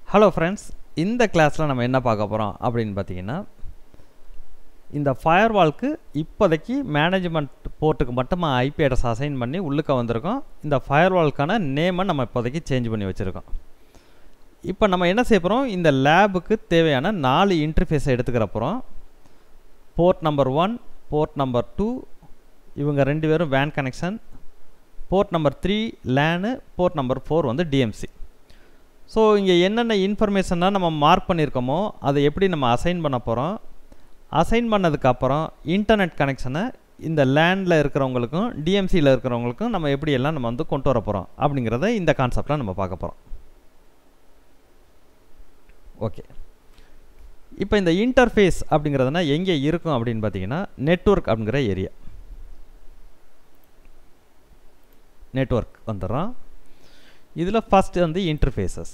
hello friends இந்த கிளாஸில் நம்ம என்ன பார்க்க போகிறோம் அப்படின்னு பார்த்தீங்கன்னா இந்த ஃபயர்வால்க்கு இப்போதைக்கு மேனேஜ்மெண்ட் போர்ட்டுக்கு மட்டும் ஐபி அட்ரஸ் அசைன் பண்ணி உள்ளுக்க வந்திருக்கோம் இந்த ஃபயர்வால்க்கான நேமை நம்ம இப்போதைக்கு சேஞ்ச் பண்ணி வச்சுருக்கோம் இப்போ நம்ம என்ன செய்ய போகிறோம் இந்த லேபுக்கு தேவையான நாலு இன்டர்ஃபேஸை எடுத்துக்கிற போகிறோம் port number one port number two இவங்க ரெண்டு பேரும் வேன் connection port number three LAN port number four வந்து டிஎம்சி ஸோ இங்கே என்னென்ன இன்ஃபர்மேஷன்லாம் நம்ம மார்க் பண்ணியிருக்கோமோ அதை எப்படி நம்ம அசைன் பண்ண போகிறோம் அசைன் பண்ணதுக்கப்புறம் இன்டர்நெட் கனெக்ஷனை இந்த லேண்டில் இருக்கிறவங்களுக்கும் டிஎம்சியில் இருக்கிறவங்களுக்கும் நம்ம எப்படி எல்லாம் நம்ம வந்து கொண்டு வர போகிறோம் அப்படிங்கிறத இந்த கான்செப்டில் நம்ம பார்க்க போகிறோம் ஓகே இப்போ இந்த இன்டர்ஃபேஸ் அப்படிங்கிறதுனா எங்கே இருக்கும் அப்படின்னு பார்த்தீங்கன்னா நெட்ஒர்க் அப்படிங்கிற ஏரியா நெட்ஒர்க் வந்துடுறோம் இதில் ஃபஸ்ட்டு வந்து interfaces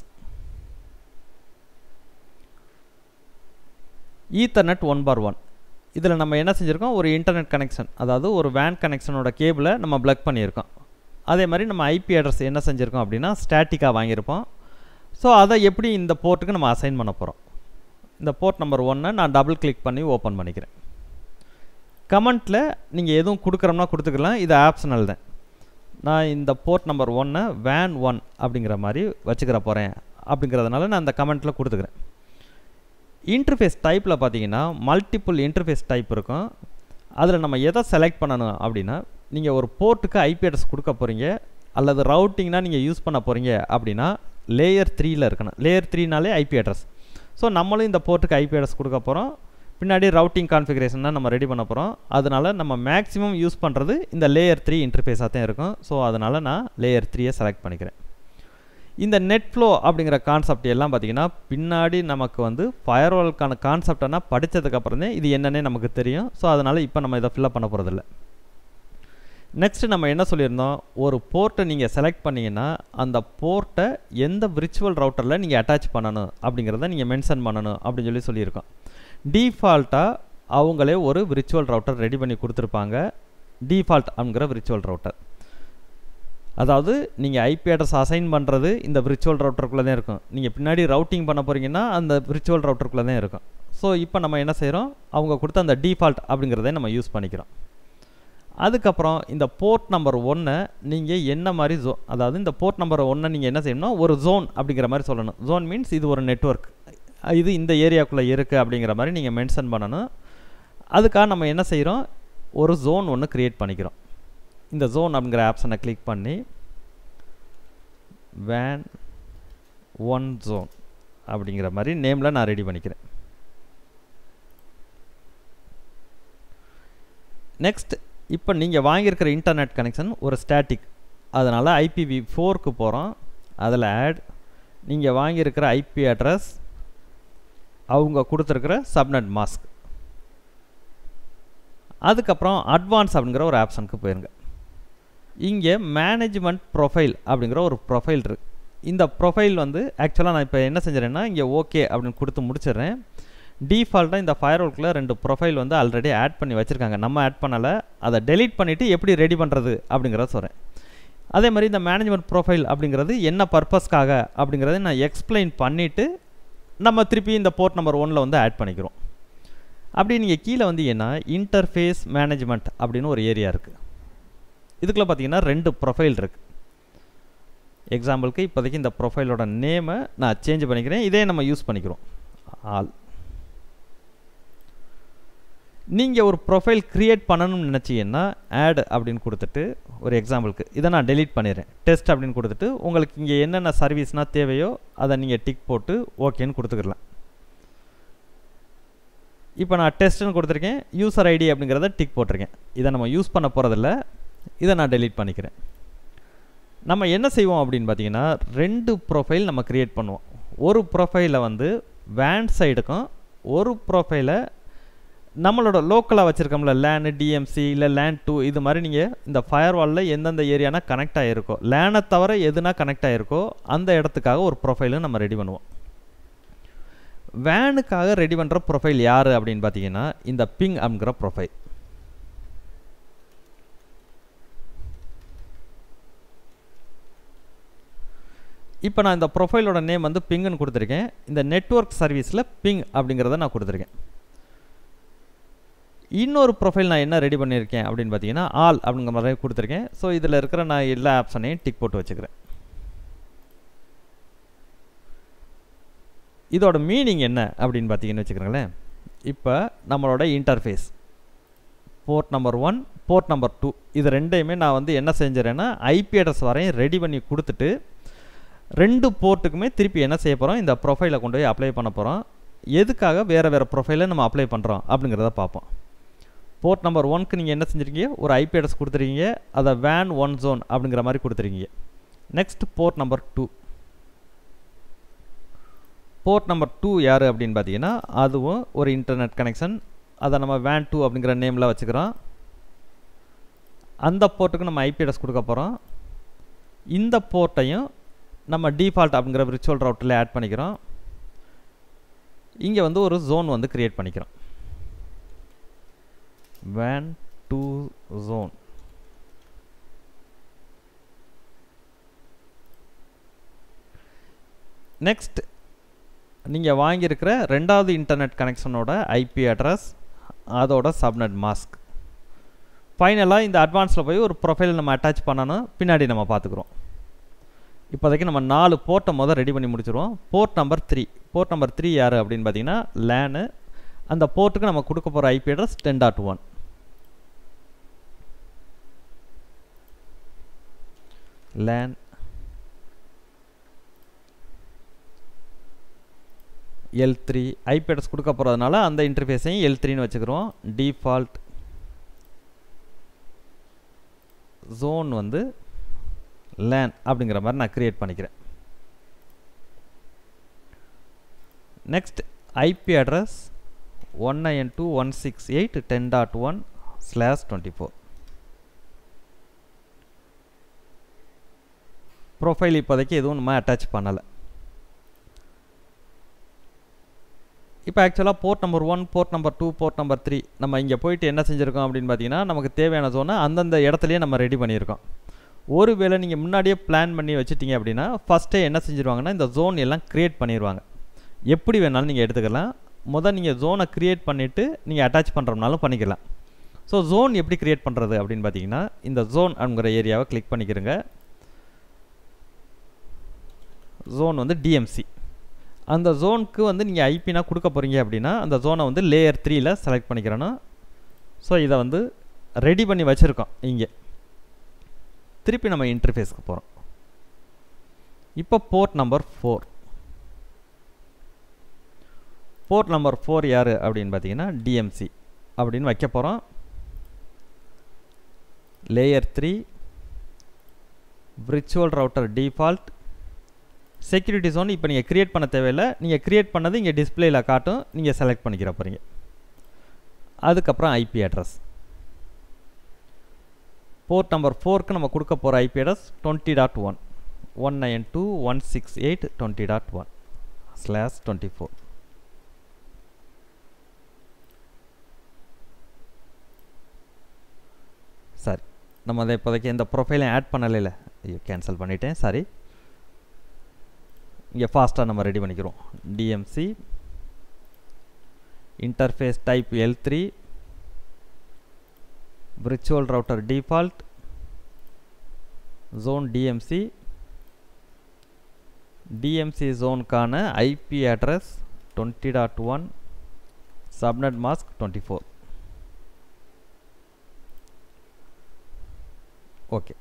ethernet one bar one இதில் நம்ம என்ன செஞ்சுருக்கோம் ஒரு இன்டர்நெட் கனெக்ஷன் அதாவது ஒரு வேன் கனெக்ஷனோட கேபிளை நம்ம ப்ளக் பண்ணியிருக்கோம் அதே மாதிரி நம்ம ஐபி அட்ரஸ் என்ன செஞ்சுருக்கோம் அப்படின்னா ஸ்டாட்டிக்காக வாங்கியிருப்போம் ஸோ அதை எப்படி இந்த போர்ட்டுக்கு நம்ம அசைன் பண்ண போகிறோம் இந்த போர்ட் நம்பர் ஒன்னை நான் டபுள் கிளிக் பண்ணி ஓப்பன் பண்ணிக்கிறேன் கமெண்ட்டில் நீங்கள் எதுவும் கொடுக்குறோம்னா கொடுத்துக்கலாம் இது ஆப்ஷனல் தான் நான் இந்த போர்ட் நம்பர் ஒன்னை வேன் ஒன் அப்படிங்கிற மாதிரி வச்சுக்கிற போகிறேன் அப்படிங்கிறதுனால நான் அந்த கமெண்ட்டில் கொடுத்துக்கிறேன் இன்டர்ஃபேஸ் டைப்பில் பார்த்தீங்கன்னா மல்டிப்புள் இன்டர்ஃபேஸ் டைப் இருக்கும் அதில் நம்ம எதை செலக்ட் பண்ணணும் அப்படின்னா நீங்கள் ஒரு போர்ட்டுக்கு ஐபி அட்ரஸ் கொடுக்க போகிறீங்க அல்லது ரவுட்டிங்னா நீங்கள் யூஸ் பண்ண போகிறீங்க அப்படின்னா லேயர் த்ரீயில் இருக்கணும் லேயர் த்ரீனாலே ஐபி அட்ரஸ் ஸோ நம்மளும் இந்த போர்ட்டுக்கு ஐபி அட்ரஸ் கொடுக்க போகிறோம் பின்னாடி ரவுட்டிங் கான்ஃபிகரேஷன் தான் நம்ம ரெடி பண்ண போகிறோம் அதனால் நம்ம மேக்ஸிமம் யூஸ் பண்ணுறது இந்த லேயர் த்ரீ இன்டர்ஃபேஸாக தான் இருக்கும் ஸோ அதனால் நான் லேயர் த்ரீயை செலக்ட் பண்ணிக்கிறேன் இந்த நெட் ஃப்ளோ அப்படிங்கிற கான்செப்ட் எல்லாம் பார்த்திங்கன்னா பின்னாடி நமக்கு வந்து ஃபயர்வால்க்கான கான்செப்டனா படித்ததுக்கப்புறம் தான் இது என்னன்னே நமக்கு தெரியும் ஸோ அதனால் இப்போ நம்ம இதை ஃபில்லப் பண்ண போகிறதில்ல நெக்ஸ்ட்டு நம்ம என்ன சொல்லியிருந்தோம் ஒரு போர்ட்டை நீங்கள் செலக்ட் பண்ணிங்கன்னா அந்த போர்ட்டை எந்த விர்ச்சுவல் ரவுட்டரில் நீங்கள் அட்டாச் பண்ணணும் அப்படிங்கிறத நீங்கள் மென்ஷன் பண்ணணும் அப்படின்னு சொல்லி சொல்லியிருக்கோம் டீஃபால்ட்டாக அவங்களே ஒரு விர்ச்சுவல் ரவுட்டர் ரெடி பண்ணி கொடுத்துருப்பாங்க டீஃபால்ட் அப்படிங்கிற விர்ச்சுவல் ரவுட்டர் அதாவது நீங்கள் ஐபி அட்ரஸ் அசைன் பண்ணுறது இந்த விர்ச்சுவல் ரவுட்டருக்குள்ளே தான் இருக்கும் நீங்கள் பின்னாடி ரவுட்டிங் பண்ண போகிறீங்கன்னா அந்த விர்ச்சுவல் ரவுட்டருக்குள்ளே தான் இருக்கும் ஸோ இப்போ நம்ம என்ன செய்கிறோம் அவங்க கொடுத்த அந்த டீஃபால்ட் அப்படிங்கிறத நம்ம யூஸ் பண்ணிக்கிறோம் அதுக்கப்புறம் இந்த போர்ட் நம்பர் ஒன்னை நீங்கள் என்ன மாதிரி ஜோ அதாவது இந்த போர்ட் நம்பர் ஒன்றை நீங்கள் என்ன செய்யணும்னா ஒரு ஜோன் அப்படிங்கிற மாதிரி சொல்லணும் ஜோன் மீன்ஸ் இது ஒரு நெட்ஒர்க் இது இந்த ஏரியாக்குள்ளே இருக்குது அப்படிங்கிற மாதிரி நீங்கள் மென்ஷன் பண்ணணும் அதுக்காக நம்ம என்ன செய்கிறோம் ஒரு ஜோன் ஒன்று க்ரியேட் பண்ணிக்கிறோம் இந்த ஜோன் அப்படிங்கிற ஆப்ஷனை கிளிக் பண்ணி வேன் ஒன் ஜோன் அப்படிங்கிற மாதிரி நேமில் நான் ரெடி பண்ணிக்கிறேன் நெக்ஸ்ட் இப்போ நீங்கள் வாங்கியிருக்கிற இன்டர்நெட் கனெக்ஷன் ஒரு ஸ்டாட்டிக் அதனால் ஐபிவி ஃபோருக்கு போகிறோம் அதில் ஆட் நீங்கள் வாங்கியிருக்கிற ஐபி அட்ரஸ் அவங்க கொடுத்துருக்கிற சப்நெட் மாஸ்க் அதுக்கப்புறம் அட்வான்ஸ் அப்படிங்கிற ஒரு ஆப்ஷனுக்கு போயிருங்க இங்கே மேனேஜ்மெண்ட் ப்ரொஃபைல் அப்படிங்கிற ஒரு ப்ரொஃபைல் இருக்குது இந்த ப்ரொஃபைல் வந்து ஆக்சுவலாக நான் இப்போ என்ன செஞ்சிடறேன்னா இங்கே ஓகே அப்படின்னு கொடுத்து முடிச்சிடுறேன் டீஃபால்ட்டாக இந்த ஃபயர் ஒர்க்கில் ரெண்டு ப்ரொஃபைல் வந்து ஆல்ரெடி ஆட் பண்ணி வச்சுருக்காங்க நம்ம ஆட் பண்ணலை அதை டெலீட் பண்ணிவிட்டு எப்படி ரெடி பண்ணுறது அப்படிங்கிறத சொல்கிறேன் அதே மாதிரி இந்த மேனேஜ்மெண்ட் ப்ரொஃபைல் அப்படிங்கிறது என்ன பர்பஸ்க்காக அப்படிங்கிறத நான் எக்ஸ்பிளைன் பண்ணிவிட்டு நம்ம திருப்பி இந்த போர்ட் நம்பர் ஒனில் வந்து ஆட் பண்ணிக்கிறோம் அப்படி நீங்கள் கீழே வந்து என்ன இன்டர்ஃபேஸ் மேனேஜ்மெண்ட் அப்படின்னு ஒரு ஏரியா இருக்குது இதுக்குள்ளே பார்த்தீங்கன்னா ரெண்டு ப்ரொஃபைல் இருக்குது எக்ஸாம்பிளுக்கு இப்போதைக்கு இந்த ப்ரொஃபைலோட நேமை நான் சேஞ்ச் பண்ணிக்கிறேன் இதே நம்ம யூஸ் பண்ணிக்கிறோம் ஆல் நீங்கள் ஒரு ப்ரொஃபைல் க்ரியேட் பண்ணணும்னு நினச்சிங்கன்னா ஆட் அப்படின்னு கொடுத்துட்டு ஒரு எக்ஸாம்பிளுக்கு இதை நான் டெலீட் பண்ணிடுறேன் டெஸ்ட் அப்படின்னு கொடுத்துட்டு உங்களுக்கு இங்கே என்னென்ன சர்வீஸ்னால் தேவையோ அதை நீங்கள் டிக் போட்டு ஓகேன்னு கொடுத்துக்கலாம் இப்போ நான் டெஸ்ட்டுன்னு கொடுத்துருக்கேன் யூசர் ஐடி அப்படிங்கிறத டிக் போட்டிருக்கேன் இதை நம்ம யூஸ் பண்ண போகிறதில்ல இதை நான் டெலீட் பண்ணிக்கிறேன் நம்ம என்ன செய்வோம் அப்படின்னு பார்த்தீங்கன்னா ரெண்டு ப்ரொஃபைல் நம்ம க்ரியேட் பண்ணுவோம் ஒரு ப்ரொஃபைலை வந்து வேன் சைடுக்கும் ஒரு ப்ரொஃபைலை நம்மளோட லோக்கலாக வச்சுருக்கோம்ல லேனு டிஎம்சி இல்லை லேன் டூ இது மாதிரி நீங்கள் இந்த ஃபயர் வாலில் எந்தெந்த ஏரியானா கனெக்ட் ஆகிருக்கோ லேனை தவிர எதுனா கனெக்ட் ஆகிருக்கோ அந்த இடத்துக்காக ஒரு ப்ரொஃபைலும் நம்ம ரெடி பண்ணுவோம் வேனுக்காக ரெடி பண்ணுற ப்ரொஃபைல் யார் அப்படின்னு பார்த்தீங்கன்னா இந்த பிங் அப்படிங்கிற ப்ரொஃபைல் இப்போ நான் இந்த ப்ரொஃபைலோட நேம் வந்து பிங்குன்னு கொடுத்துருக்கேன் இந்த நெட்வொர்க் சர்வீஸில் பிங் அப்படிங்கிறத நான் கொடுத்துருக்கேன் இன்னொரு ப்ரொஃபைல் நான் என்ன ரெடி பண்ணியிருக்கேன் அப்படின்னு பார்த்தீங்கன்னா ஆல் அப்படிங்கிற மாதிரி கொடுத்துருக்கேன் ஸோ இதில் இருக்கிற நான் எல்லா ஆப்ஷனையும் டிக் போட்டு வச்சுக்கிறேன் இதோட மீனிங் என்ன அப்படின்னு பார்த்தீங்கன்னு வச்சுக்கிறேங்களேன் இப்போ நம்மளோட interface port number one port number two இது ரெண்டையுமே நான் வந்து என்ன செஞ்சிடறேன்னா ஐபி அட்ரஸ் வரையும் ரெடி பண்ணி கொடுத்துட்டு ரெண்டு போர்ட்டுக்குமே திருப்பி என்ன செய்ய போகிறோம் இந்த ப்ரொஃபைலை கொண்டு போய் அப்ளை பண்ண போகிறோம் எதுக்காக வேறு வேறு ப்ரொஃபைலை நம்ம அப்ளை பண்ணுறோம் அப்படிங்கிறத பார்ப்போம் போர்ட் நம்பர் ஒன்க்கு நீங்கள் என்ன செஞ்சுருக்கீங்க ஒரு ஐபி அட்ரஸ் கொடுத்துருக்கீங்க அதை வேன் ஒன் ஜோன் அப்படிங்கிற மாதிரி கொடுத்துருக்கீங்க next port number two port number two யார் அப்படின்னு பார்த்தீங்கன்னா அதுவும் ஒரு இன்டர்நெட் கனெக்ஷன் அதை நம்ம வேன் டூ அப்படிங்கிற நேமில் வச்சுக்கிறோம் அந்த போர்ட்டுக்கு நம்ம ஐபி அட்ரஸ் கொடுக்க போகிறோம் இந்த போர்ட்டையும் நம்ம டிஃபால்ட் அப்படிங்கிற விர்ச்சுவல் ரவுட்டில் ஆட் பண்ணிக்கிறோம் இங்கே வந்து ஒரு ஜோன் வந்து க்ரியேட் பண்ணிக்கிறோம் வேன் டூ ஜோன் நெக்ஸ்ட் நீங்கள் வாங்கியிருக்கிற ரெண்டாவது இன்டர்நெட் கனெக்ஷனோட ஐபி அட்ரஸ் அதோட சப்நெட் மாஸ்க் ஃபைனலாக இந்த அட்வான்ஸில் போய் ஒரு ப்ரொஃபைல் நம்ம அட்டாச் பண்ணணும் பின்னாடி நம்ம பார்த்துக்குறோம் இப்போதைக்கு நம்ம நாலு போர்ட்டை முதல் ரெடி பண்ணி முடிச்சிருவோம் port number three port number three யார் அப்படின்னு பார்த்தீங்கன்னா லேனு அந்த போர்ட்டுக்கு நம்ம கொடுக்க போகிற IP address ten dot one LAN L three IP address கொடுக்க போகிறதுனால அந்த இன்டர்ஃபேஸையும் எல் த்ரீன்னு வச்சுக்கிறோம் டிஃபால்ட் ஜோன் வந்து லேன் அப்படிங்கிற மாதிரி நான் க்ரியேட் பண்ணிக்கிறேன் next IP address one nine two one six eight ten dot one slash twenty four profile இப்போதைக்கு எதுவும் நம்ம அட்டாச் பண்ணலை இப்போ ஆக்சுவலாக port number one port number two port number three நம்ம இங்கே போயிட்டு என்ன செஞ்சுருக்கோம் அப்படின்னு பார்த்தீங்கன்னா நமக்கு தேவையான ஜோனை அந்தந்த இடத்துலையே நம்ம ரெடி பண்ணியிருக்கோம் ஒருவேளை நீங்கள் முன்னாடியே பிளான் பண்ணி வச்சுட்டீங்க அப்படின்னா ஃபஸ்ட்டே என்ன செஞ்சுருவாங்கன்னா இந்த ஜோன் எல்லாம் க்ரியேட் பண்ணிடுவாங்க எப்படி வேணாலும் நீங்கள் எடுத்துக்கலாம் முதல் நீங்கள் ஜோனை க்ரியேட் பண்ணிவிட்டு நீங்கள் அட்டாச் பண்ணுறோம்னாலும் பண்ணிக்கலாம் ஸோ ஜோன் எப்படி க்ரியேட் பண்ணுறது அப்படின்னு பார்த்தீங்கன்னா இந்த ஜோன் அப்படிங்கிற ஏரியாவை கிளிக் பண்ணிக்கிறங்க ஜோன் வந்து டிஎம்சி அந்த ஜோனுக்கு வந்து நீங்கள் ஐபினா கொடுக்க போகிறீங்க அப்படின்னா அந்த ஜோனை வந்து லேயர் த்ரீயில் செலக்ட் பண்ணிக்கிறணும் ஸோ இதை வந்து ரெடி பண்ணி வச்சுருக்கோம் இங்கே திருப்பி நம்ம இன்டர்ஃபேஸ்க்கு போகிறோம் இப்போ port number four port number four யார் அப்படின்னு பார்த்தீங்கன்னா டிஎம்சி அப்படின்னு வைக்க போகிறோம் layer three virtual router default security zone இப்போ நீங்கள் க்ரியேட் பண்ண தேவையில்லை நீங்கள் க்ரியேட் பண்ணது இங்கே டிஸ்பிளேயில் காட்டும் நீங்கள் செலக்ட் பண்ணிக்கிற போகிறீங்க அதுக்கப்புறம் ஐபி அட்ரஸ் போர்ட் நம்பர் ஃபோருக்கு நம்ம கொடுக்க போகிற IP address twenty dot one one nine two one six eight twenty dot one slash twenty four சரி நம்ம அதை இப்போதைக்கு எந்த ப்ரொஃபைலையும் ஆட் பண்ணலைல ஐயோ கேன்சல் பண்ணிட்டேன் சாரி இங்கே ஃபாஸ்ட்டாக நம்ம ரெடி பண்ணிக்கிறோம் DMZ interface type L three virtual router default zone DMZ DMZ ஜோனுக்கான IP address twenty dot one subnet mask twenty four okay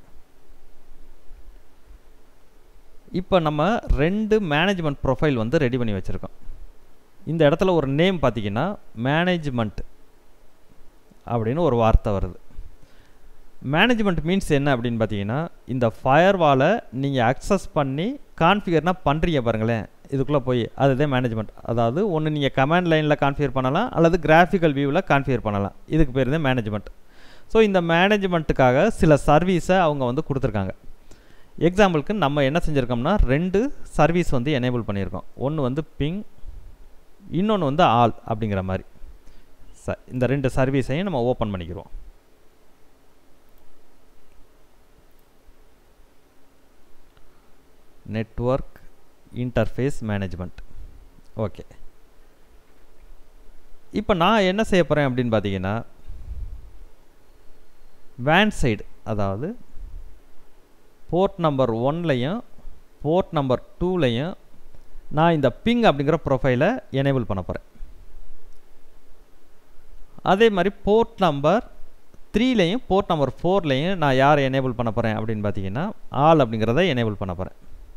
இப்போ நம்ம ரெண்டு மேனேஜ்மெண்ட் ப்ரொஃபைல் வந்து ரெடி பண்ணி வச்சுருக்கோம் இந்த இடத்துல ஒரு நேம் பார்த்தீங்கன்னா மேனேஜ்மெண்ட் அப்படின்னு ஒரு வார்த்தை வருது மேனேஜ்மெண்ட் மீன்ஸ் என்ன அப்படின்னு பார்த்தீங்கன்னா இந்த ஃபயர்வாலை நீங்கள் அக்சஸ் பண்ணி கான்ஃபிகர்னா பண்ணுறீங்க பாருங்களேன் இதுக்குள்ளே போய் அதுதான் மேனேஜ்மெண்ட் அதாவது ஒன்று நீங்கள் கமாண்ட் லைனில் கான்ஃபிகர் பண்ணலாம் அல்லது கிராஃபிக்கல் வியூவில் கான்ஃபிகர் பண்ணலாம் இதுக்கு பேர் தான் மேனேஜ்மெண்ட் ஸோ இந்த மேனேஜ்மெண்ட்டுக்காக சில சர்வீஸை அவங்க வந்து கொடுத்துருக்காங்க எக்ஸாம்பிளுக்கு நம்ம என்ன செஞ்சுருக்கோம்னா ரெண்டு சர்வீஸ் வந்து எனேபிள் பண்ணியிருக்கோம் ஒன்று வந்து பிங் இன்னொன்று வந்து ஆல் அப்படிங்கிற மாதிரி ச இந்த ரெண்டு சர்வீஸையும் நம்ம ஓப்பன் பண்ணிக்கிறோம் நெட்வொர்க் இன்டர்ஃபேஸ் மேனேஜ்மெண்ட் ஓகே இப்போ நான் என்ன செய்ய போகிறேன் அப்படின்னு பார்த்தீங்கன்னா வேன் சைடு அதாவது போர்ட் நம்பர் ஒன்லையும் போர்ட் நம்பர் டூலையும் நான் இந்த பிங் அப்படிங்கிற ப்ரொஃபைலை எனேபிள் பண்ண போகிறேன் அதே மாதிரி போர்ட் நம்பர் த்ரீலையும் போர்ட் நம்பர் ஃபோர்லையும் நான் யாரை எனேபிள் பண்ண போகிறேன் அப்படின்னு பார்த்தீங்கன்னா ஆல் அப்படிங்கிறத எனேபிள் பண்ண போகிறேன்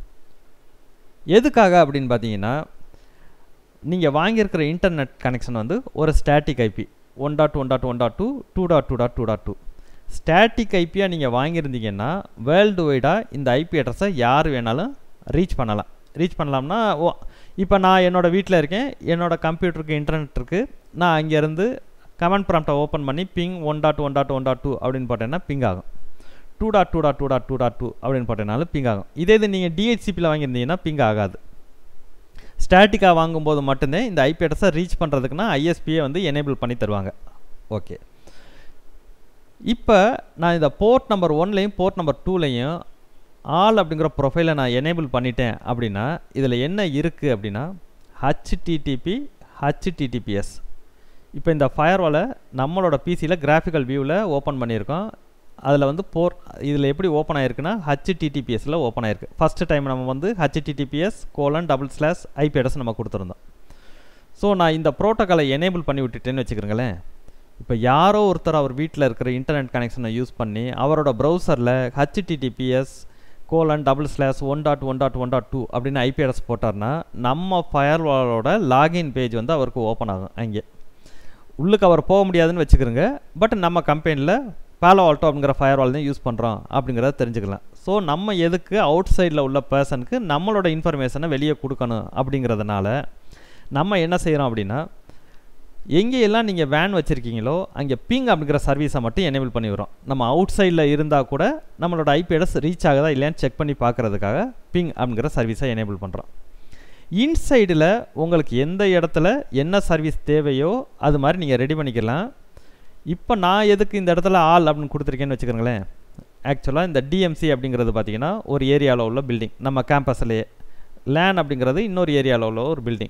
எதுக்காக அப்படின்னு பார்த்தீங்கன்னா நீங்கள் வாங்கியிருக்கிற இன்டர்நெட் கனெக்ஷன் வந்து ஒரு static IP one dot one dot one dot two two dot two dot two dot two static ஐபியாக நீங்கள் வாங்கியிருந்தீங்கன்னா வேர்ல்டு வைடாக இந்த ஐபி அட்ரஸை யார் வேணாலும் ரீச் பண்ணலாம் ரீச் பண்ணலாம்னா ஓ இப்போ நான் என்னோடய வீட்டில் இருக்கேன் என்னோடய கம்ப்யூட்டருக்கு இன்டர்நெட் இருக்குது நான் அங்கேருந்து கமெண்ட் ப்ராம்ப்டை ஓப்பன் பண்ணி ping one dot one dot one dot two அப்படின்னு போட்டேன்னா பிங் ஆகும் two dot two dot two dot two dot two அப்படின்னு போட்டேனாலும் பிங் ஆகும் இதே இது நீங்கள் டிஹெச்சிபியில் வாங்கியிருந்தீங்கன்னா பிங் ஆகாது ஸ்டாட்டிக்காக வாங்கும்போது மட்டும்தான் இந்த ஐபி அட்ரஸை ரீச் பண்ணுறதுக்குன்னா ஐஎஸ்பியை வந்து எனேபிள் பண்ணி தருவாங்க ஓகே இப்போ நான் இந்த போர்ட் நம்பர் ஒன்லேயும் போர்ட் நம்பர் டூலையும் ஆல் அப்படிங்கிற ப்ரொஃபைலை நான் எனேபிள் பண்ணிட்டேன் அப்படின்னா இதில் என்ன இருக்குது அப்படின்னா ஹச்டிடிபி ஹச்டிடிபிஎஸ் இப்போ இந்த ஃபயர்வாலை நம்மளோட பிசியில் கிராஃபிக்கல் வியூவில் ஓப்பன் பண்ணியிருக்கோம் அதில் வந்து போர் இதில் எப்படி ஓப்பன் ஆயிருக்குன்னா ஹச்டிடிபிஎஸ்ல ஓப்பன் ஆயிருக்கு ஃபஸ்ட்டு டைம் நம்ம வந்து HTTPS colon double slash IP address நம்ம கொடுத்துருந்தோம் ஸோ நான் இந்த ப்ரோட்டோக்காலை எனேபிள் பண்ணி விட்டுட்டேன்னு வச்சுக்கிறீங்களேன் இப்போ யாரோ ஒருத்தர் அவர் வீட்டில் இருக்கிற இன்டர்நெட் கனெக்ஷனை யூஸ் பண்ணி அவரோட ப்ரௌசரில் HTTPS colon double slash one dot one dot one dot two அப்படின்னு ஐபி அட்ரஸ் போட்டார்னா நம்ம ஃபயர்வாலோட லாகின் பேஜ் வந்து அவருக்கு ஓப்பன் ஆகும் அங்கே உள்ளுக்கு அவர் போக முடியாதுன்னு வச்சுக்கிறோங்க பட் நம்ம கம்பெனியில் பேலோ ஆல்டோ அப்படிங்கிற ஃபயர்வால் தான் யூஸ் பண்ணுறோம் அப்படிங்கிறத தெரிஞ்சுக்கலாம் ஸோ நம்ம எதுக்கு அவுட் சைடில் உள்ள பர்சனுக்கு நம்மளோட இன்ஃபர்மேஷனை வெளியே கொடுக்கணும் அப்படிங்கிறதுனால நம்ம என்ன செய்கிறோம் அப்படின்னா எங்கேயெல்லாம் நீங்கள் வேன் வச்சுருக்கீங்களோ அங்கே பிங் அப்படிங்கிற சர்வீஸை மட்டும் எனேபிள் பண்ணி வரோம் நம்ம அவுட் சைடில் இருந்தால் கூட நம்மளோட ஐபி அட்ரஸ் ரீச் ஆகுதா இல்லையான்னு செக் பண்ணி பார்க்குறதுக்காக பிங் அப்படிங்கிற சர்வீஸை எனேபிள் பண்ணுறோம் இன்சைடில் உங்களுக்கு எந்த இடத்துல என்ன சர்வீஸ் தேவையோ அது மாதிரி நீங்கள் ரெடி பண்ணிக்கலாம் இப்போ நான் எதுக்கு இந்த இடத்துல ஆல் அப்படின்னு கொடுத்துருக்கேன்னு வச்சுக்கோங்களேன் ஆக்சுவலாக இந்த டிஎம்சி அப்படிங்கிறது பார்த்தீங்கன்னா ஒரு ஏரியாவில் உள்ள பில்டிங் நம்ம கேம்பஸ்லேயே லேன் அப்படிங்கிறது இன்னொரு ஏரியாவில் உள்ள ஒரு பில்டிங்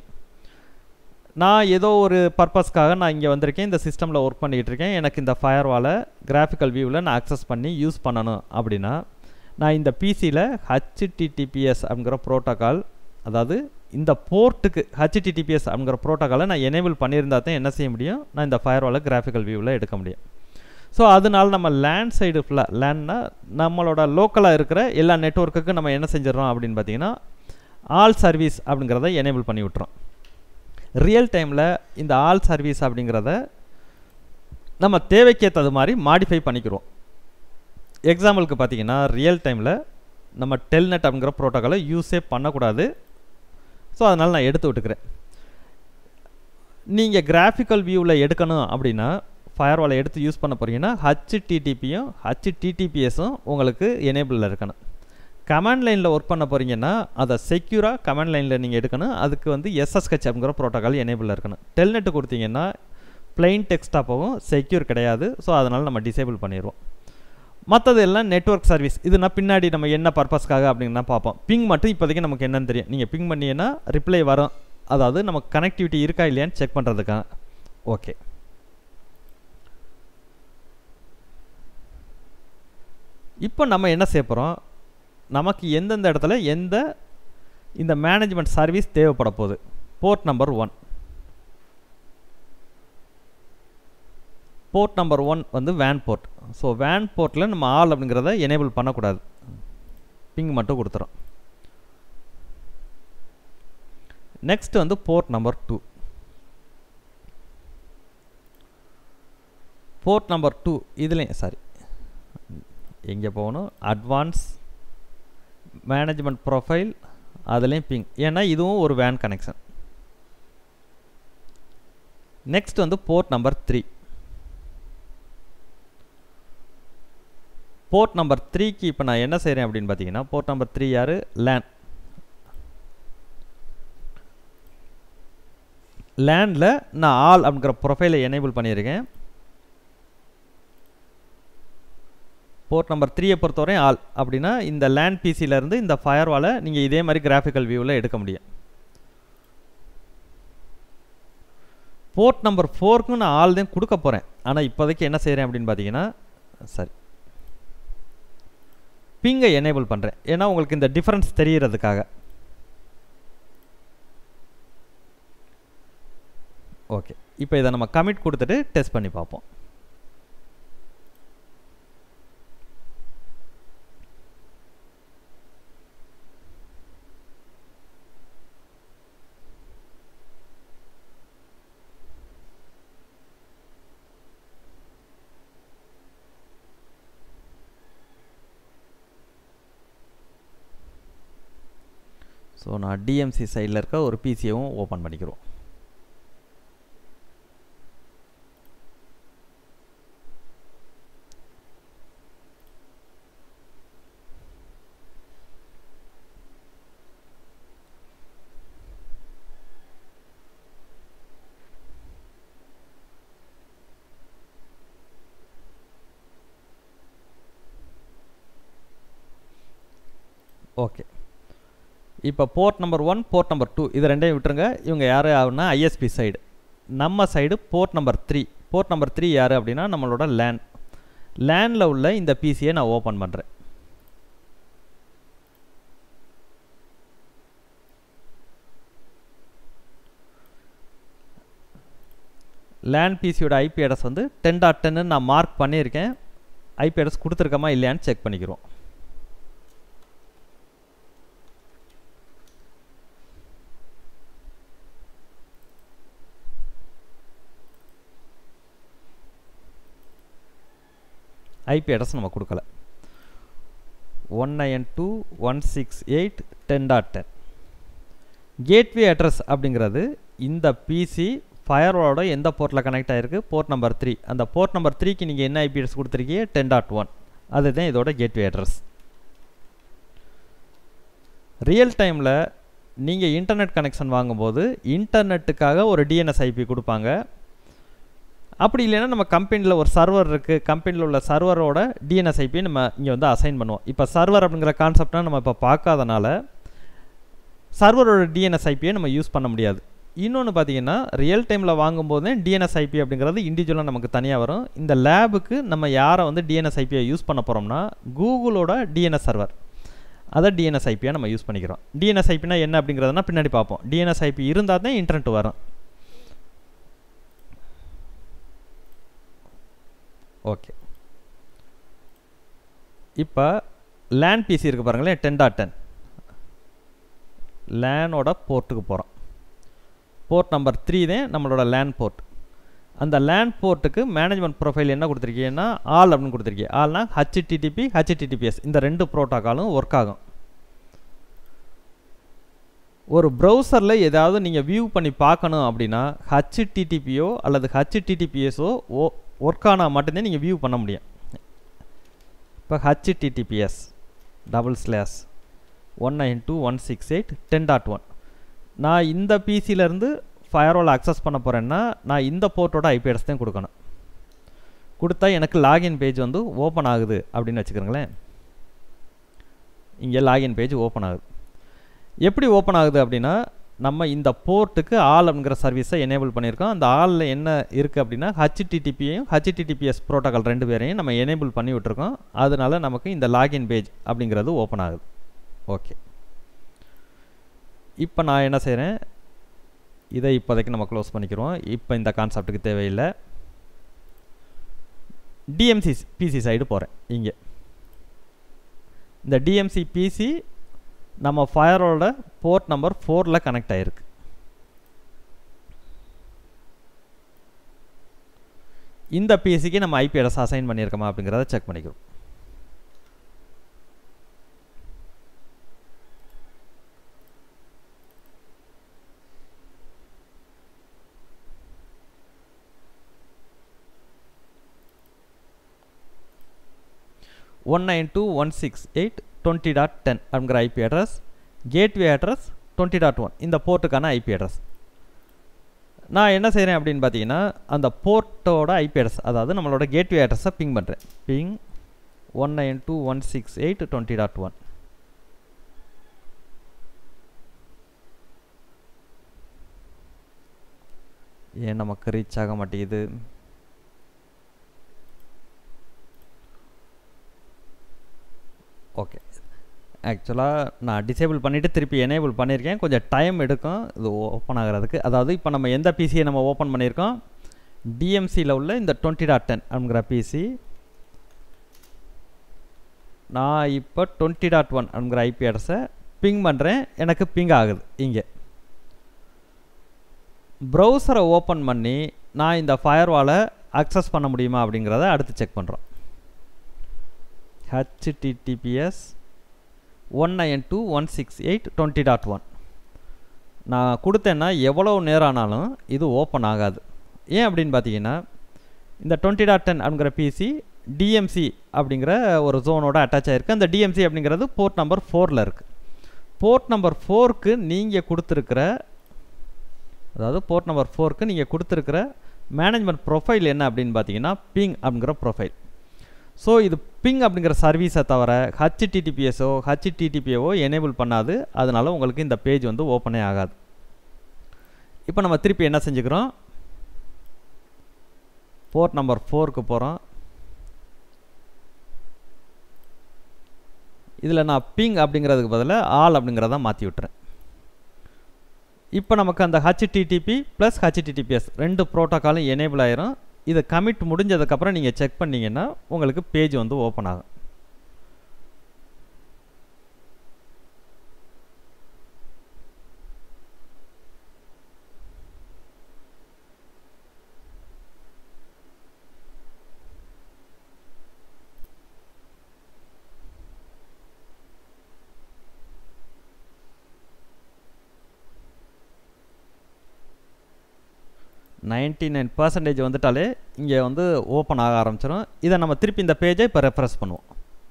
நான் ஏதோ ஒரு பர்பஸ்க்காக நான் இங்கே வந்திருக்கேன் இந்த சிஸ்டமில் ஒர்க் பண்ணிகிட்டு இருக்கேன் எனக்கு இந்த ஃபயர்வாலை கிராஃபிக்கல் வியூவில் நான் அக்சஸ் பண்ணி யூஸ் பண்ணணும் அப்படின்னா நான் இந்த பிசியில் ஹச்டிடிபிஎஸ் அப்படிங்கிற ப்ரோட்டோக்கால் அதாவது இந்த போர்ட்டுக்கு ஹச்டிடிபிஎஸ் அப்படிங்கிற ப்ரோட்டோக்காலை நான் எனேபிள் பண்ணியிருந்தா தான் என்ன செய்ய முடியும் நான் இந்த ஃபயர்வாலை கிராஃபிக்கல் வியூவில் எடுக்க முடியும் ஸோ அதனால நம்ம லேண்ட் சைடு ஃபுல்லாக லேண்ட்னா நம்மளோட லோக்கலாக இருக்கிற எல்லா நெட்ஒர்க்குக்கும் நம்ம என்ன செஞ்சிடறோம் அப்படின்னு பார்த்தீங்கன்னா ஆல் சர்வீஸ் அப்படிங்கிறத எனேபிள் பண்ணி விட்டுறோம் ரியல் டைமில் இந்த ஆல் சர்வீஸ் அப்படிங்கிறத நம்ம தேவைக்கேற்றது மாதிரி மாடிஃபை பண்ணிக்கிறோம் எக்ஸாம்பிளுக்கு பார்த்தீங்கன்னா ரியல் டைமில் நம்ம டெல்நெட் அப்படிங்கிற ப்ரோட்டோக்காலை யூஸே பண்ணக்கூடாது ஸோ அதனால் நான் எடுத்து விட்டுக்கிறேன் நீங்கள் கிராஃபிக்கல் வியூவில் எடுக்கணும் அப்படின்னா ஃபயர்வாலை எடுத்து யூஸ் பண்ண போகிறீங்கன்னா ஹச்டிடிபியும் ஹச்டிடிபிஎஸும் உங்களுக்கு எனேபிளில் இருக்கணும் கமாண்ட் லைனில் ஒர்க் பண்ண போகிறீங்கன்னா அதை செக்யூராக கமாண்ட் லைனில் நீங்கள் எடுக்கணும் அதுக்கு வந்து எஸ்எஸ்ஹெச் அப்படிங்கிற ப்ரோட்டோக்கால் எனேபிளில் இருக்கணும் டெல்நெட்டு கொடுத்தீங்கன்னா பிளெயின் டெக்ஸ்ட்டாக போகும் செக்யூர் கிடையாது ஸோ அதனால் நம்ம டிசேபிள் பண்ணிடுவோம் மற்றது எல்லாம் நெட்ஒர்க் சர்வீஸ் இது நான் பின்னாடி நம்ம என்ன பர்பஸ்க்காக அப்படின்னா பார்ப்போம் பிங் மட்டும் இப்போதைக்கு நமக்கு என்னன்னு தெரியும் நீங்கள் பிங் பண்ணீங்கன்னா ரிப்ளை வரும் அதாவது நமக்கு கனெக்டிவிட்டி இருக்கா இல்லையான்னு செக் பண்ணுறதுக்காக ஓகே இப்போ நம்ம என்ன செய்ய போகிறோம் நமக்கு எந்தெந்த இடத்துல எந்த இந்த மேனேஜ்மெண்ட் சர்வீஸ் தேவைப்பட போகுது board number one port number one வந்து வேன் போர்ட் ஸோ வேன் போர்ட்டில் நம்ம ஆல் அப்படிங்கிறத எனேபிள் பண்ணக்கூடாது பிங் மட்டும் கொடுத்துறோம் நெக்ஸ்ட் வந்து port number two port number two இதுலேயும் சாரி எங்கே போகணும் அட்வான்ஸ் மேனேஜ்மெண்ட் ப்ரொஃபைல் அதுலேயும் பிங் ஏன்னா இதுவும் ஒரு வேன் கனெக்ஷன் நெக்ஸ்ட் வந்து port number three port number த்ரீக்கு இப்போ நான் என்ன செய்கிறேன் அப்படின்னு பார்த்தீங்கன்னா போர்ட் நம்பர் த்ரீ யார் லேன் லேண்டில் நான் ஆல் அப்படிங்கிற ப்ரொஃபைலை எனேபிள் பண்ணியிருக்கேன் போர்ட் நம்பர் த்ரீயை பொறுத்தவரையும் ஆல் அப்படின்னா இந்த லேண்ட் பிசியிலேருந்து இந்த ஃபயர்வாலை நீங்கள் இதே மாதிரி கிராஃபிக்கல் வியூவில் எடுக்க முடியும் போர்ட் நம்பர் ஃபோருக்கு நான் ஆல் தான் கொடுக்க போகிறேன் ஆனால் இப்போதைக்கு என்ன செய்கிறேன் அப்படின்னு பார்த்தீங்கன்னா சரி பிங்கை எனேபிள் பண்ணுறேன் ஏன்னா உங்களுக்கு இந்த டிஃப்ரென்ஸ் தெரியறதுக்காக ஓகே இப்போ இதை நம்ம கமிட் கொடுத்துட்டு டெஸ்ட் பண்ணி பார்ப்போம் ஸோ நான் டிஎம்சி சைடில் இருக்க ஒரு பிசியவும் ஓப்பன் பண்ணிக்கிறோம் ஓகே இப்போ port number one port number two இது ரெண்டையும் விட்டுருங்க இவங்க யார் ஆகுனா ஐஎஸ்பி சைடு நம்ம side port number three port number three யார் அப்படின்னா நம்மளோட லேன் லேனில் உள்ள இந்த பிசியை நான் ஓப்பன் பண்ணுறேன் லேண்ட் பிசியோட ஐபி அட்ரஸ் வந்து டென் டாட் டென்னு நான் மார்க் பண்ணியிருக்கேன் ஐபி அட்ரஸ் கொடுத்துருக்கமா இல்லையான்னு செக் பண்ணிக்கிறோம் ஐபி அட்ரஸ் நம்ம கொடுக்கல one nine two one six eight ten dot ten gateway address அப்படிங்கிறது இந்த பிசி ஃபயரோட எந்த போர்ட்டில் கனெக்ட் ஆகிருக்கு போர்ட் நம்பர் த்ரீ அந்த போர்ட் நம்பர் த்ரீக்கு நீங்கள் என்ன ஐபி அட்ரஸ் கொடுத்துருக்கீங்க டென் டாட் ஒன் அதுதான் இதோட கேட்வே அட்ரஸ் ரியல் டைமில் நீங்கள் இன்டர்நெட் கனெக்ஷன் வாங்கும்போது இன்டர்நெட்டுக்காக ஒரு டிஎன்எஸ் ஐபி கொடுப்பாங்க அப்படி இல்லைன்னா நம்ம கம்பெனியில் ஒரு சர்வர் இருக்குது கம்பெனியில் உள்ள சர்வரோட டிஎன்எஸ் ஐபி நம்ம இங்கே வந்து அசைன் பண்ணுவோம் இப்போ சர்வர் அப்படிங்கிற கான்செப்ட்னா நம்ம இப்போ பார்க்காதனால சர்வரோட டிஎன்எஸ் ஐபியை நம்ம யூஸ் பண்ண முடியாது இன்னொன்று பார்த்தீங்கன்னா ரியல் டைமில் வாங்கும்போதே டிஎன்எஸ் ஐபி அப்படிங்கிறது இண்டிவிஜுவலாக நமக்கு தனியாக வரும் இந்த லேபுக்கு நம்ம யாரை வந்து டிஎன்எஸ் ஐபியை யூஸ் பண்ண போகிறோம்னா கூகுளோட டிஎன்எஸ் சர்வர் அதை டிஎன்எஸ் ஐபியாக நம்ம யூஸ் பண்ணிக்கிறோம் டிஎன்எஸ் ஐபினா என்ன அப்படிங்கிறதுனா பின்னாடி பார்ப்போம் டிஎன்எஸ் ஐபி இருந்தால் தான் இன்டர்நெட் வரும் ஓகே இப்போ லேன் பிசி இருக்குது பாருங்களேன் டென் டாட் டென் லேனோட போர்ட்டுக்கு போகிறோம் போர்ட் நம்பர் த்ரீ தான் நம்மளோட லேன் போர்ட் அந்த லேன் போர்ட்டுக்கு மேனேஜ்மெண்ட் ப்ரொஃபைல் என்ன கொடுத்துருக்கீங்கன்னா ஆல் அப்படின்னு கொடுத்துருக்கீங்க ஆல்னா ஹச்டிடிபி ஹச்டிடிபிஎஸ் இந்த ரெண்டு ப்ரோட்டோக்காலும் ஒர்க் ஆகும் ஒரு ப்ரௌசரில் ஏதாவது நீங்கள் வியூ பண்ணி பார்க்கணும் அப்படின்னா ஹச்டிடிபியோ அல்லது ஹச்டிடிபிஎஸோ ஓ ஒர்க் ஆனால் மட்டும்தான் நீங்கள் வியூ பண்ண முடியும் இப்போ HTTPS double slash one nine two one six eight ten dot one நான் இந்த பிசியிலேருந்து ஃபயர்வால் அக்சஸ் பண்ண போகிறேன்னா நான் இந்த போர்ட்டோட ஐபி அட்ரஸ் தான் கொடுக்கணும் கொடுத்தா எனக்கு லாகின் பேஜ் வந்து ஓப்பன் ஆகுது அப்படின்னு வச்சுக்கிறோங்களேன் இங்கே லாகின் பேஜ் ஓப்பன் ஆகுது எப்படி ஓப்பன் ஆகுது அப்படின்னா நம்ம இந்த போர்ட்டுக்கு ஆல் அப்படிங்கிற சர்வீஸை எனேபிள் பண்ணியிருக்கோம் அந்த ஆலில் என்ன இருக்குது அப்படின்னா ஹச்டிடிபியையும் ஹச்டிடிபிஎஸ் ப்ரோட்டோக்கால் ரெண்டு பேரையும் நம்ம எனேபிள் பண்ணி விட்டுருக்கோம் அதனால நமக்கு இந்த லாகின் பேஜ் அப்படிங்கிறது ஓப்பன் ஆகுது ஓகே இப்போ நான் என்ன செய்கிறேன் இதை இப்போதைக்கு நம்ம க்ளோஸ் பண்ணிக்கிறோம் இப்போ இந்த கான்செப்ட்டுக்கு தேவையில்லை டிஎம்சி பிசி சைடு போகிறேன் இங்கே இந்த டிஎம்சி பிசி நம்ம ஃபயரோட போர்ட் நம்பர் ஃபோரில் கனெக்ட் ஆகிருக்கு இந்த பிசிக்கு நம்ம ஐபி அட்ரஸ் அசைன் பண்ணியிருக்கோமா அப்படிங்கிறத செக் பண்ணிக்கிறோம் one nine two one six eight twenty dot ten அப்படிங்கிற IP address gateway address twenty dot one இந்த போர்ட்டுக்கான ஐபி அட்ரஸ் நான் என்ன செய்கிறேன் அப்படின்னு பார்த்தீங்கன்னா அந்த போர்ட்டோட ஐபி அட்ரஸ் அதாவது நம்மளோட கேட்வே அட்ரஸை பிங் பண்ணுறேன் ping one nine two one six eight twenty dot one ஏன் நமக்கு ரீச் ஆக மாட்டேங்குது ஓகே ஆக்சுவலாக நான் டிசேபிள் பண்ணிவிட்டு திருப்பி எனேபிள் பண்ணியிருக்கேன் கொஞ்சம் டைம் எடுக்கும் இது ஓப்பன் ஆகிறதுக்கு அதாவது இப்போ நம்ம எந்த பிசியை நம்ம ஓப்பன் பண்ணியிருக்கோம் டிஎம்சியில் உள்ள இந்த டுவெண்ட்டி டாட் டென் அப்படிங்கிற பிசி நான் இப்போ டுவெண்ட்டி டாட் ஒன் அப்படிங்கிற ஐபி அட்ரஸை பிங் பண்ணுறேன் எனக்கு பிங் ஆகுது இங்கே ப்ரௌசரை ஓப்பன் பண்ணி நான் இந்த ஃபயர்வாலை அக்சஸ் பண்ண முடியுமா அப்படிங்கிறத அடுத்து செக் பண்ணுறோம் HTTPS one nine two one six eight twenty dot one நான் கொடுத்தேன்னா எவ்வளோ நேரம் ஆனாலும் இது ஓப்பன் ஆகாது ஏன் அப்படின்னு பார்த்தீங்கன்னா இந்த டுவெண்ட்டி டாட் டென் அப்படிங்கிற பிசி டிஎம்சி அப்படிங்கிற ஒரு ஜோனோட அட்டாச் ஆகிருக்கு அந்த டிஎம்சி அப்படிங்கிறது போர்ட் நம்பர் ஃபோரில் இருக்குது போர்ட் நம்பர் ஃபோருக்கு நீங்கள் கொடுத்துருக்கிற அதாவது போர்ட் நம்பர் ஃபோருக்கு நீங்கள் கொடுத்துருக்கிற மேனேஜ்மெண்ட் ப்ரொஃபைல் என்ன அப்படின்னு பார்த்தீங்கன்னா பிங் அப்படிங்கிற ப்ரொஃபைல் ஸோ இது பிங் அப்படிங்கிற சர்வீஸை தவிர ஹச்டிடிபிஎஸோ ஹச்டிடிபிஓ எனேபிள் பண்ணாது அதனால் உங்களுக்கு இந்த பேஜ் வந்து ஓப்பனே ஆகாது இப்போ நம்ம திருப்பி என்ன செஞ்சுக்கிறோம் போர்ட் நம்பர் ஃபோருக்கு போகிறோம் இதில் நான் பிங் அப்படிங்கிறதுக்கு பதிலாக ஆல் அப்படிங்கிறத மாற்றி விட்டுறேன் இப்போ நமக்கு அந்த ஹச்டிடிபி ப்ளஸ் ஹச்டிடிபிஎஸ் ரெண்டு ப்ரோட்டோக்காலும் எனேபிள் ஆயிரும் இதை கமிட் முடிஞ்சதுக்கப்புறம் நீங்கள் செக் பண்ணிங்கன்னா உங்களுக்கு பேஜ் வந்து ஓப்பன் ஆகும் நைன்டி நைன் பர்சன்டேஜ் வந்துட்டாலே இங்கே வந்து ஓப்பன் ஆக ஆரம்பிச்சிடும் இதை நம்ம திருப்பி இந்த பேஜை இப்போ ரெஃப்ரெஷ் பண்ணுவோம்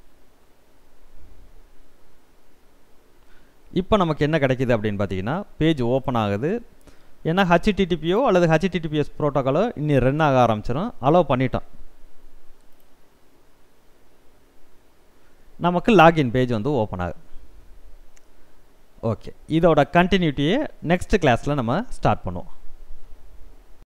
இப்போ நமக்கு என்ன கிடைக்கிது அப்படின்னு பார்த்தீங்கன்னா பேஜ் ஓப்பன் ஆகுது ஏன்னா ஹச்டிடிபியோ அல்லது ஹச்டிடிபிஎஸ் ப்ரோட்டோக்காலோ இன்னும் ரன் ஆக ஆரம்பிச்சிடும் அலோவ் பண்ணிட்டோம் நமக்கு லாகின் பேஜ் வந்து ஓப்பன் ஆகுது ஓகே இதோட கண்டினியூட்டியை நெக்ஸ்ட் கிளாஸில் நம்ம ஸ்டார்ட் பண்ணுவோம்